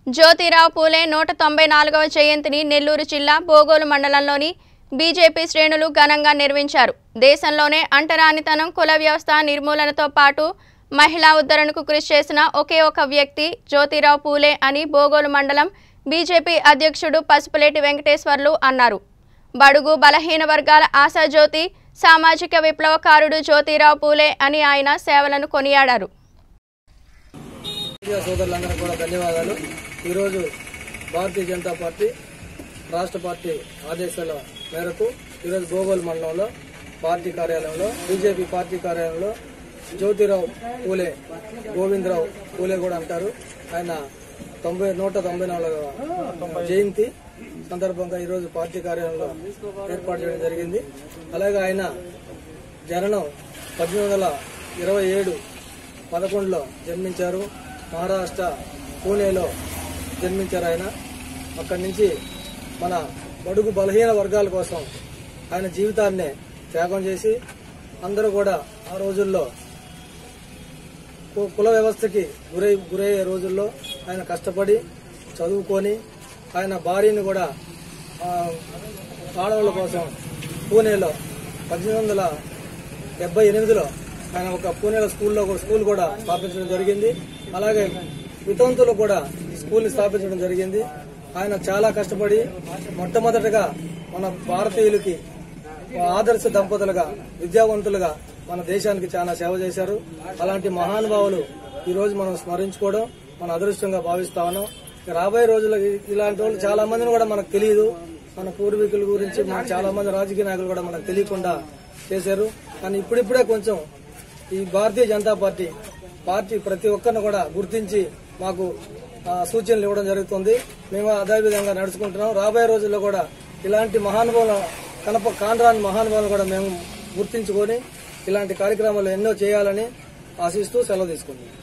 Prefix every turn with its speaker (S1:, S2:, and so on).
S1: జ్యోతిరావు పూలే నూట తొంభై నాలుగవ జయంతిని నెల్లూరు జిల్లా బోగోలు మండలంలోని బీజేపీ శ్రేణులు ఘనంగా నిర్వహించారు దేశంలోనే అంటరానితనం కుల వ్యవస్థ నిర్మూలనతో పాటు మహిళా ఉద్ధరణకు కృషి చేసిన ఒకే ఒక వ్యక్తి జ్యోతిరావు పూలే అని బోగోలు మండలం బీజేపీ అధ్యక్షుడు పసుపులేటి వెంకటేశ్వర్లు అన్నారు బడుగు బలహీన వర్గాల ఆశాజ్యోతి సామాజిక విప్లవకారుడు జ్యోతిరావు పూలే అని ఆయన సేవలను కొనియాడారు
S2: మీడియా సోదరులందరికీ కూడా ధన్యవాదాలు ఈరోజు భారతీయ జనతా పార్టీ రాష్ట్ర పార్టీ ఆదేశాల మేరకు ఈరోజు గోగోల్ మండలంలో పార్టీ కార్యాలయంలో బీజేపీ పార్టీ కార్యాలయంలో జ్యోతిరావు పూలే గోవిందరావు పూలే కూడా అంటారు ఆయన తొంభై నూట తొంభై నాలుగవ జయంతి సందర్భంగా ఈరోజు పార్టీ కార్యాలయంలో ఏర్పాటు చేయడం జరిగింది అలాగే ఆయన జననం పద్దెనిమిది వందల ఇరవై ఏడు పదకొండులో జన్మించారు మహారాష్ట్ర పూణేలో జన్మించారు ఆయన అక్కడి నుంచి మన బడుగు బలహీన వర్గాల కోసం ఆయన జీవితాన్ని త్యాగం చేసి అందరూ కూడా ఆ రోజుల్లో కు- కుల వ్యవస్థకి గురై గురయ్యే రోజుల్లో ఆయన కష్టపడి చదువుకొని ఆయన భార్యని కూడా ఆ, ఆడవాళ్ళ కోసం పూణేలో పద్దెనిమిది వందల డెబ్బై ఎనిమిదిలో ఆయన ఒక పూణేలో స్కూల్లో కూడా స్కూల్ కూడా స్థాపించడం జరిగింది అలాగే వితంతులు కూడా స్కూల్ని స్థాపించడం జరిగింది ఆయన చాలా కష్టపడి మొట్టమొదటగా మన భారతీయులకి ఆదర్శ దంపతులుగా విద్యావంతులుగా మన దేశానికి చాలా సేవ చేశారు అలాంటి మహానుభావులు ఈ రోజు మనం స్మరించుకోవడం మన అదృష్టంగా భావిస్తా ఉన్నాం ఇక రాబోయే రోజుల్లో ఇ- ఇలాంటి వాళ్ళు చాలా మందిని కూడా మనకు తెలియదు మన పూర్వీకుల గురించి మన చాలా మంది రాజకీయ నాయకులు కూడా మనకు తెలియకుండా చేశారు కానీ ఇప్పుడిప్పుడే కొంచెం ఈ భారతీయ జనతా పార్టీ పార్టీ ప్రతి ఒక్కరిని కూడా గుర్తించి మాకు ఆ, సూచనలు ఇవ్వడం జరుగుతుంది మేము అదే విధంగా నడుచుకుంటున్నాం రాబోయే రోజుల్లో కూడా ఇలాంటి మహానుభావుల కనప కాండ్రాని మహానుభావులు కూడా మేము గుర్తించుకొని ఇలాంటి కార్యక్రమాలు ఎన్నో చేయాలని ఆశిస్తూ సెలవు తీసుకుంటున్నాం